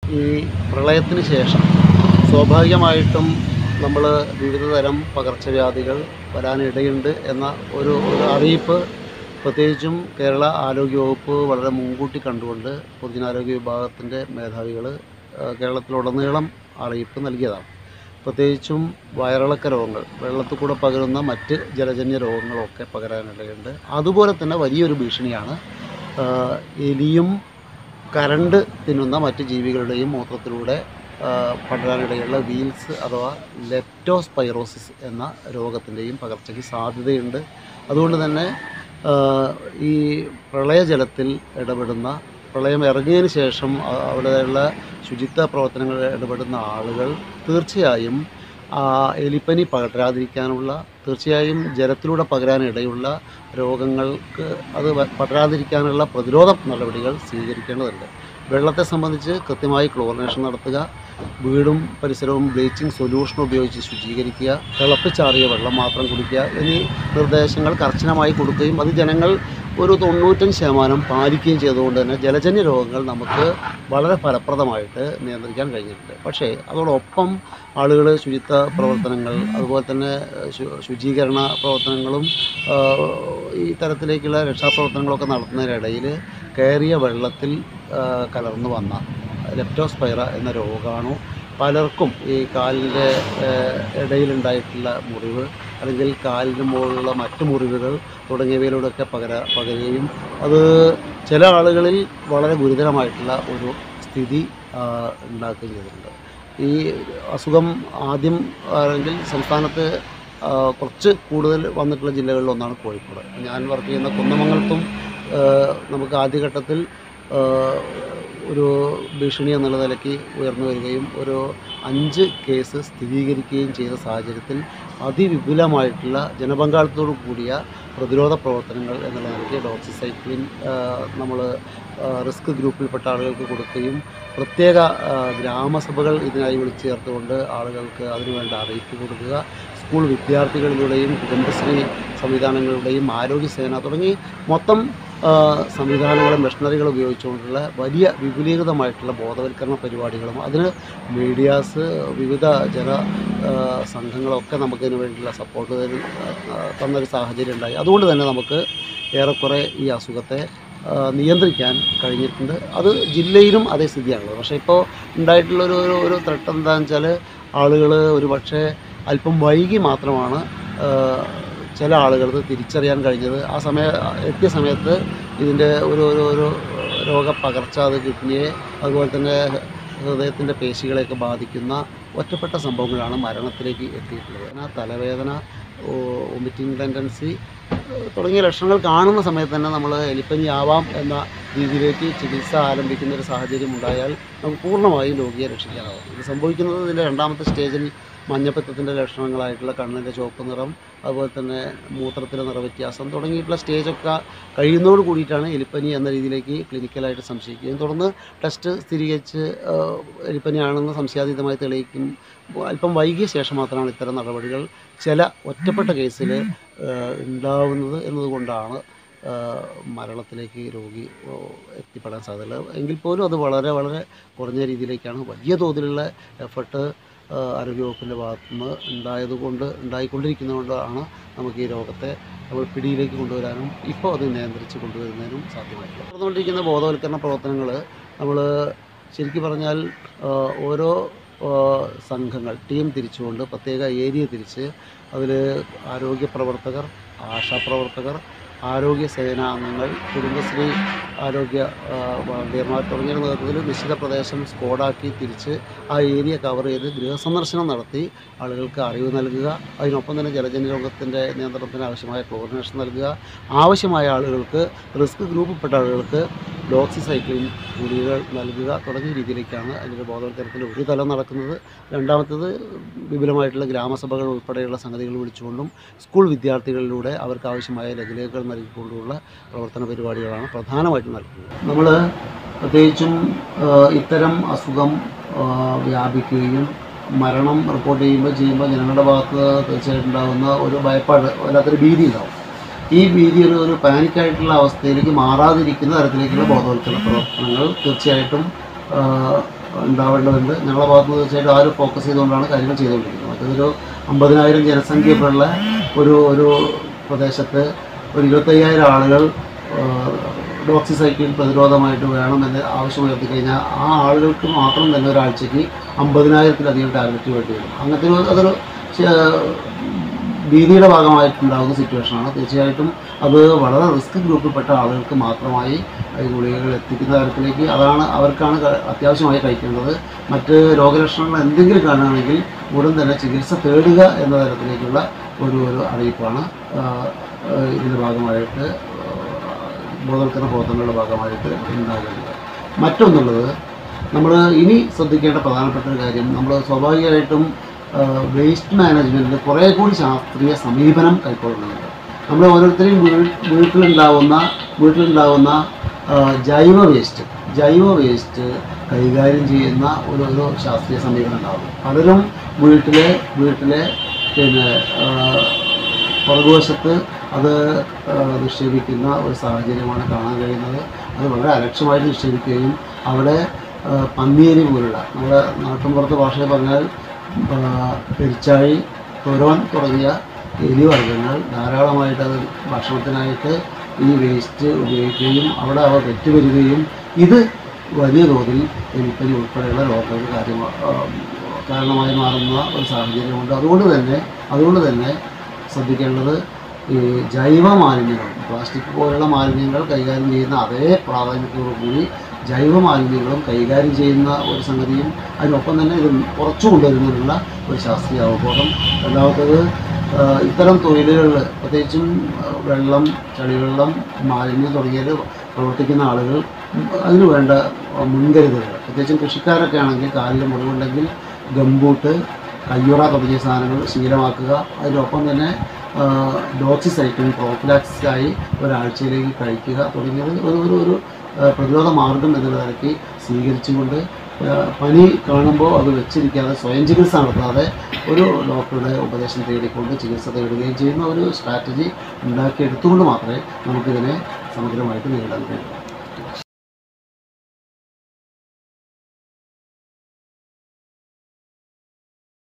ഈ പ്രളയത്തിന് ശേഷം സ്വാഭാവികമായിട്ടും നമ്മൾ വിവിധ തരം പകർച്ചവ്യാധികൾ വരാനിടയുണ്ട് എന്ന ഒരു ഒരു അറിയിപ്പ് പ്രത്യേകിച്ചും കേരള ആരോഗ്യവകുപ്പ് വളരെ മുൻകൂട്ടി കണ്ടുകൊണ്ട് പൊതുജനാരോഗ്യ വിഭാഗത്തിൻ്റെ മേധാവികൾ കേരളത്തിലുടനീളം അറിയിപ്പ് നൽകിയതാണ് പ്രത്യേകിച്ചും വയറിളക്ക രോഗങ്ങൾ വെള്ളത്തിൽ കൂടെ പകരുന്ന മറ്റ് ജലജന്യ രോഗങ്ങളൊക്കെ പകരാനിടയുണ്ട് അതുപോലെ തന്നെ വലിയൊരു ഭീഷണിയാണ് ആ, എലിയും കരണ്ട് തിന്നുന്ന മറ്റ് ജീവികളുടെയും മൂത്രത്തിലൂടെ ആ, പടരാനിടയുള്ള വീൽസ് അഥവാ ലെപ്റ്റോസ്പൈറോസിസ് എന്ന രോഗത്തിൻ്റെയും പകർച്ചയ്ക്ക് സാധ്യതയുണ്ട് അതുകൊണ്ട് തന്നെ ആ, ഈ പ്രളയജലത്തിൽ ഇടപെടുന്ന പ്രളയം ഇറങ്ങിയതിന് ശേഷം അ- അവിടെയുള്ള ശുചിത്വ പ്രവർത്തനങ്ങളിൽ ഇടപെടുന്ന ആളുകൾ തീർച്ചയായും ആ എലിപ്പനി പകരാതിരിക്കാനുള്ള തീർച്ചയായും ജലത്തിലൂടെ പകരാനിടയുള്ള രോഗങ്ങൾക്ക് അത് വ- പടരാതിരിക്കാനുള്ള പ്രതിരോധ നടപടികൾ സ്വീകരിക്കേണ്ടതുണ്ട് വെള്ളത്തെ സംബന്ധിച്ച് കൃത്യമായി ക്ലോറിനേഷൻ നടത്തുക വീടും പരിസരവും ബ്ലീച്ചിങ് സൊല്യൂഷൻ ഉപയോഗിച്ച് ശുചീകരിക്കുക തിളപ്പിച്ചാറിയ വെള്ളം മാത്രം കുടിക്കുക എന്നീ നിർദ്ദേശങ്ങൾ കർശനമായി കൊടുക്കുകയും അത് ജനങ്ങൾ ഒരു തൊണ്ണൂറ്റഞ്ച് ശതമാനം പാലിക്കുകയും ചെയ്തുകൊണ്ട് തന്നെ ജലജന്യ രോഗങ്ങൾ നമുക്ക് വളരെ ഫലപ്രദമായിട്ട് നിയന്ത്രിക്കാൻ കഴിഞ്ഞിട്ടുണ്ട് പക്ഷേ അതോടൊപ്പം ആളുകൾ ശുചിത്വ പ്രവർത്തനങ്ങൾ അതുപോലെ തന്നെ ഏഹ്, ശു- ശുചീകരണ പ്രവർത്തനങ്ങളും ആഹ്, ഈ തരത്തിലേക്കുള്ള രക്ഷാപ്രവർത്തനങ്ങളൊക്കെ നടത്തുന്നതിനിടയിൽ കയറിയ വെള്ളത്തിൽ ആഹ്, കലർന്നു വന്ന ലെപ്റ്റോസ്പൈറ എന്ന രോഗാണു പലർക്കും ഈ കാലിൻ്റെ ഏഹ്, ഇടയിലുണ്ടായിട്ടുള്ള മുറിവ് അല്ലെങ്കിൽ കാലിന് മുകളിലുള്ള മറ്റ് മുറിവുകൾ തുടങ്ങിയവയിലൂടെയൊക്കെ പകര പകരുകയും അത് ചില ആളുകളിൽ വളരെ ഗുരുതരമായിട്ടുള്ള ഒരു സ്ഥിതി ആ, ഉണ്ടാക്കുകയും ചെയ്തിട്ടുണ്ട് ഈ അസുഖം ആദ്യം ആണെങ്കിൽ സംസ്ഥാനത്ത് ആ, കുറച്ച് കൂടുതൽ വന്നിട്ടുള്ള ജില്ലകളിൽ ഒന്നാണ് കോഴിക്കോട് ഞാൻ വർക്ക് ചെയ്യുന്ന കുന്നമംഗലത്തും ആ, നമുക്ക് ആദ്യഘട്ടത്തിൽ ആ, ഒരു ഭീഷണി എന്നുള്ള നിലയ്ക്ക് ഉയർന്നു വരികയും ഒരു അഞ്ച് കേസ് സ്ഥിരീകരിക്കുകയും ചെയ്ത സാഹചര്യത്തിൽ അതിവിപുലമായിട്ടുള്ള ജനപങ്കാളിത്തത്തോടു കൂടിയ പ്രതിരോധ പ്രവർത്തനങ്ങൾ എന്നുള്ള നിലയ്ക്ക് ഡോക്സിസൈക്ലിൻ നമ്മൾ റിസ്ക് ഗ്രൂപ്പിൽപ്പെട്ട ആളുകൾക്ക് കൊടുക്കുകയും പ്രത്യേക ആ, ഗ്രാമസഭകൾ ഇതിനായി വിളിച്ചു ചേർത്തുകൊണ്ട് ആളുകൾക്ക് അതിനുവേണ്ട അറിയിപ്പ് കൊടുക്കുക സ്കൂൾ വിദ്യാർത്ഥികളിലൂടെയും കുടുംബശ്രീ സംവിധാനങ്ങളുടെയും ആരോഗ്യസേന തുടങ്ങി മൊത്തം ആ, സംവിധാനങ്ങളും മെഷീനറികളും ഉപയോഗിച്ചുകൊണ്ടുള്ള വലിയ വിപുലീകൃതമായിട്ടുള്ള ബോധവൽക്കരണ പരിപാടികളും അതിന് മീഡിയാസ് വിവിധ ജന ആ, സംഘങ്ങളൊക്കെ നമുക്കതിന് വേണ്ടിയുള്ള സപ്പോർട്ട് തരും ആ, തന്നൊരു സാഹചര്യം ഉണ്ടായി അതുകൊണ്ട് തന്നെ നമുക്ക് ഏറെക്കുറെ ഈ അസുഖത്തെ ആ, നിയന്ത്രിക്കാൻ കഴിഞ്ഞിട്ടുണ്ട് അത് ജില്ലയിലും അതേ സ്ഥിതിയാണുള്ളത് പക്ഷേ ഇപ്പോൾ ഉണ്ടായിട്ടുള്ള ഒരു ഒരു- ഒരു ത്രെട്ട് എന്താണെന്ന് വെച്ചാൽ ആളുകൾ ഒരു പക്ഷേ അല്പം വൈകി മാത്രമാണ് ആ, ചില ആളുകൾക്ക് തിരിച്ചറിയാൻ കഴിഞ്ഞത് ആ സമയ എത്തിയ സമയത്ത് ഇതിൻ്റെ ഒരു ഒരു ഒരു രോഗപ്പകർച്ച അത് കിഡ്നിയെ അതുപോലെ തന്നെ ഹൃദയത്തിൻ്റെ പേശികളെയൊക്കെ ബാധിക്കുന്ന ഒറ്റപ്പെട്ട സംഭവങ്ങളാണ് മരണത്തിലേക്ക് എത്തിയിട്ടുള്ളത് ആ തലവേദന വൊമിറ്റിംഗ് ടെൻഡൻസി തുടങ്ങിയ ലക്ഷണങ്ങൾ കാണുന്ന സമയത്ത് തന്നെ നമ്മൾ എലിപ്പനി ആവാം എന്ന രീതിയിലേക്ക് ചികിത്സ ആരംഭിക്കുന്ന ഒരു സാഹചര്യം ഉണ്ടായാൽ നമുക്ക് പൂർണ്ണമായും രോഗിയെ രക്ഷിക്കാനാവും ഇത് സംഭവിക്കുന്നത് ഇതിൻ്റെ രണ്ടാമത്തെ സ്റ്റേജിൽ മഞ്ഞപ്പിത്തത്തിൻ്റെ ലക്ഷണങ്ങളായിട്ടുള്ള കണ്ണിൻ്റെ ചുവപ്പ് നിറം അതുപോലെ തന്നെ മൂത്രത്തിലെ നിറവ്യത്യാസം തുടങ്ങിയിട്ടുള്ള സ്റ്റേജൊക്കെ കഴിയുന്നതോട് കൂടിയിട്ടാണ് എലിപ്പനി എന്ന രീതിയിലേക്ക് ക്ലിനിക്കലായിട്ട് സംശയിക്കുകയും തുടർന്ന് ടെസ്റ്റ് സ്ഥിരീകരിച്ച് ആ, എലിപ്പനിയാണെന്ന് സംശയാതീതമായി തെളിയിക്കും അല്പം വൈകിയ ശേഷം മാത്രമാണ് ഇത്തരം നടപടികൾ ചില ഒറ്റപ്പെട്ട കേസിൽ ഉണ്ടാവുന്നത് എന്നതുകൊണ്ടാണ് ആ, മരണത്തിലേക്ക് രോഗി ഓ, എത്തിപ്പെടാൻ സാധ്യതയുള്ളത് എങ്കിൽ പോലും അത് വളരെ വളരെ കുറഞ്ഞ രീതിയിലേക്കാണ് വലിയ തോതിലുള്ള എഫർട്ട് ആരോഗ്യവകുപ്പിൻ്റെ ഭാഗത്തുനിന്ന് ഉണ്ടായതുകൊണ്ട് ഉണ്ടായിക്കൊണ്ടിരിക്കുന്നതുകൊണ്ടാണ് നമുക്ക് ഈ രോഗത്തെ നമ്മൾ പിടിയിലേക്ക് കൊണ്ടുവരാനും ഇപ്പോൾ അത് നിയന്ത്രിച്ച് കൊണ്ടുവരുന്നതിനും സാധ്യമായിട്ടുള്ളത് നടന്നുകൊണ്ടിരിക്കുന്ന ബോധവൽക്കരണ പ്രവർത്തനങ്ങൾ നമ്മൾ ശരിക്കും പറഞ്ഞാൽ ആ, ഓരോ ആ, സംഘങ്ങൾ ടീം തിരിച്ചുകൊണ്ട് പ്രത്യേക ഏരിയ തിരിച്ച് അതിൽ ആരോഗ്യ പ്രവർത്തകർ ആശാപ്രവർത്തകർ ആരോഗ്യ സേനാംഗങ്ങൾ കുടുംബശ്രീ ആരോഗ്യ ആ, വളണ്ടിയർമാർ തുടങ്ങിയ നേതൃത്വത്തിൽ നിശ്ചിത പ്രദേശം സ്ക്വാഡാക്കി തിരിച്ച് ആ ഏരിയ കവർ ചെയ്ത് ഗൃഹസന്ദർശനം നടത്തി ആളുകൾക്ക് അറിവ് നൽകുക അതിനൊപ്പം തന്നെ ജലജന്യ രോഗത്തിൻ്റെ നിയന്ത്രണത്തിന് ആവശ്യമായ ക്ലോറിനേഷൻ നൽകുക ആവശ്യമായ ആളുകൾക്ക് റിസ്ക് ഗ്രൂപ്പിൽപ്പെട്ട ആളുകൾക്ക് ഡോക്സിസൈക്ലിൻ ഗുളികകൾ നൽകുക തുടങ്ങിയ രീതിയിലേക്കാണ് അതിൻ്റെ ബോധവൽക്കരണത്തിൽ ഒരു തലം നടക്കുന്നത് രണ്ടാമത്തേത് വിപുലമായിട്ടുള്ള ഗ്രാമസഭകൾ ഉൾപ്പെടെയുള്ള സംഗതികൾ വിളിച്ചുകൊണ്ടും സ്കൂൾ വിദ്യാർത്ഥികളിലൂടെ അവർക്ക് ആവശ്യമായ ലഘുലേഖകൾ നൽകിക്കൊണ്ടുള്ള പ്രവർത്തന പരിപാടികളാണ് പ്രധാനമായിട്ടും നൽകുന്നത് നമ്മൾ പ്രത്യേകിച്ചും ആ, ഇത്തരം അസുഖം ആ, വ്യാപിക്കുകയും മരണം റിപ്പോർട്ട് ചെയ്യുമ്പോൾ ചെയ്യുമ്പോൾ ജനങ്ങളുടെ ഭാഗത്ത് തീർച്ചയായിട്ടും ഉണ്ടാകുന്ന ഒരു ഭയപ്പാട് വല്ലാത്തൊരു ഭീതി ഉണ്ടാവും ഈ ഭീതി ഒരു ഒരു പാനിക്കായിട്ടുള്ള അവസ്ഥയിലേക്ക് മാറാതിരിക്കുന്ന തരത്തിലേക്കുള്ള ബോധവൽക്കരണ പ്രവർത്തനങ്ങൾ തീർച്ചയായിട്ടും ആ, ഉണ്ടാവേണ്ടതുണ്ട് ഞങ്ങളുടെ ഭാഗത്ത് നിന്ന് തീർച്ചയായിട്ടും ആ ഒരു ഫോക്കസ് ചെയ്തുകൊണ്ടാണ് കാര്യങ്ങൾ ചെയ്തുകൊണ്ടിരിക്കുന്നത് മറ്റൊരു അമ്പതിനായിരം ജനസംഖ്യയുള്ള ഒരു ഒരു പ്രദേശത്ത് ഒരു ഇരുപത്തയ്യായിരം ആളുകൾ ഡോക്സിസൈക്കിൾ പ്രതിരോധമായിട്ട് വേണമെന്ന് ആവശ്യം ഉയർത്തി കഴിഞ്ഞാൽ ആ ആളുകൾക്ക് മാത്രം തന്നെ ഒരാഴ്ചയ്ക്ക് അമ്പതിനായിരത്തിലധികം ടാർഗറ്റ് വേണ്ടി വരും അങ്ങനത്തെ ഒരു അതൊരു ചെ- ഭീതിയുടെ ഭാഗമായിട്ടുണ്ടാകുന്ന സിറ്റുവേഷനാണ് തീർച്ചയായിട്ടും അത് വളരെ റിസ്ക് ഗ്രൂപ്പിൽപ്പെട്ട ആളുകൾക്ക് മാത്രമായി ഈ ഗുളികകൾ എത്തിക്കുന്ന തരത്തിലേക്ക് അതാണ് അവർക്കാണ് ക- അത്യാവശ്യമായി കഴിക്കേണ്ടത് മറ്റ് രോഗലക്ഷണങ്ങൾ എന്തെങ്കിലും കാണുകയാണെങ്കിൽ ഉടൻ തന്നെ ചികിത്സ തേടുക എന്ന തരത്തിലേക്കുള്ള ഒരു ഒരു അറിയിപ്പാണ് ആ, ആ, ഇതിൻ്റെ ഭാഗമായിട്ട് ബോധവൽക്കരണ പ്രവർത്തനങ്ങളുടെ ഭാഗമായിട്ട് ഉണ്ടാകേണ്ടത് മറ്റൊന്നുള്ളത് നമ്മൾ ഇനി ശ്രദ്ധിക്കേണ്ട പ്രധാനപ്പെട്ട ഒരു കാര്യം നമ്മൾ സ്വാഭാവികമായിട്ടും വേസ്റ്റ് മാനേജ്മെൻറ്റിൽ കുറേ കൂടി ശാസ്ത്രീയ സമീപനം കൈക്കൊള്ളുന്നുണ്ട് നമ്മൾ ഓരോരുത്തരെയും വീ- വീട്ടിലുണ്ടാവുന്ന വീട്ടിലുണ്ടാവുന്ന ആ, ജൈവ വേസ്റ്റ് ജൈവ വേസ്റ്റ് കൈകാര്യം ചെയ്യുന്ന ഒരു ഒരു ശാസ്ത്രീയ സമീപനം ഉണ്ടാവും പലരും വീട്ടിലെ വീട്ടിലെ പിന്നെ ആ, പുറകുവശത്ത് അത് ആ, നിക്ഷേപിക്കുന്ന ഒരു സാഹചര്യമാണ് കാണാൻ കഴിയുന്നത് അത് വളരെ അലക്ഷ്യമായിട്ട് നിക്ഷേപിക്കുകയും അവിടെ ആ, പന്നിയേരി പോലുള്ള നമ്മുടെ നാട്ടിൻപുറത്ത് ഭാഷയിൽ പറഞ്ഞാൽ ആ, പെരിച്ചാഴി തുരോൻ തുടങ്ങിയ എലി വർഗ്ഗങ്ങൾ ധാരാളമായിട്ട് അത് ഭക്ഷണത്തിനായിട്ട് ഈ വേസ്റ്റ് ഉപയോഗിക്കുകയും അവിടെ അവ പെറ്റുവരികയും ഇത് വലിയ തോതിൽ എലിപ്പനി ഉൾപ്പെടെയുള്ള രോഗങ്ങൾക്ക് കാര്യം ആ, കാരണമായി മാറുന്ന ഒരു സാഹചര്യമുണ്ട് അതുകൊണ്ട് തന്നെ അതുകൊണ്ട് തന്നെ ശ്രദ്ധിക്കേണ്ടത് ഈ ജൈവ മാലിന്യങ്ങൾ പ്ലാസ്റ്റിക് പോലുള്ള മാലിന്യങ്ങൾ കൈകാര്യം ചെയ്യുന്ന അതേ പ്രാധാന്യത്തോടുകൂടി ജൈവ മാലിന്യങ്ങളും കൈകാര്യം ചെയ്യുന്ന ഒരു സംഗതിയും അതിനൊപ്പം തന്നെ ഇത് കുറച്ചു കൊണ്ടുവരുന്നതിനുള്ള ഒരു ശാസ്ത്രീയ അവബോധം രണ്ടാമത്തേത് ആ, ഇത്തരം തൊഴിലുകളിൽ പ്രത്യേകിച്ചും ആ, വെള്ളം ചളിവെള്ളം മാലിന്യം തുടങ്ങിയത് പ്രവർത്തിക്കുന്ന ആളുകൾ ഉം, അതിന് വേണ്ട ആ, മുൻകരുതലുകൾ പ്രത്യേകിച്ചും കൃഷിക്കാരൊക്കെ ആണെങ്കിൽ കാലിൽ മുറിവുണ്ടെങ്കിൽ ഗംബൂട്ട് കയ്യുറ തുടങ്ങിയ സാധനങ്ങൾ ശീലമാക്കുക അതിനൊപ്പം തന്നെ ഡോക്സിസൈക്കിൾ പ്രോഫിലാക്സിസായി ഒരാഴ്ചയിലേക്ക് കഴിക്കുക തുടങ്ങിയത് ഒരു ഒരു ഒരു ആ, പ്രതിരോധ മാർഗം എന്നുള്ള നിലയ്ക്ക് സ്വീകരിച്ചുകൊണ്ട് ആ, പനി കാണുമ്പോൾ അത് വെച്ചിരിക്കാതെ സ്വയം ചികിത്സ നടത്താതെ ഒരു ഡോക്ടറുടെ ഉപദേശം തേടിക്കൊണ്ട് ചികിത്സ തേടുകയും ചെയ്യുന്ന ഒരു സ്ട്രാറ്റജി ഉണ്ടാക്കിയെടുത്തുകൊണ്ട് മാത്രമേ നമുക്കിതിനെ സമഗ്രമായിട്ട് നേരിടാൻ കഴിയൂ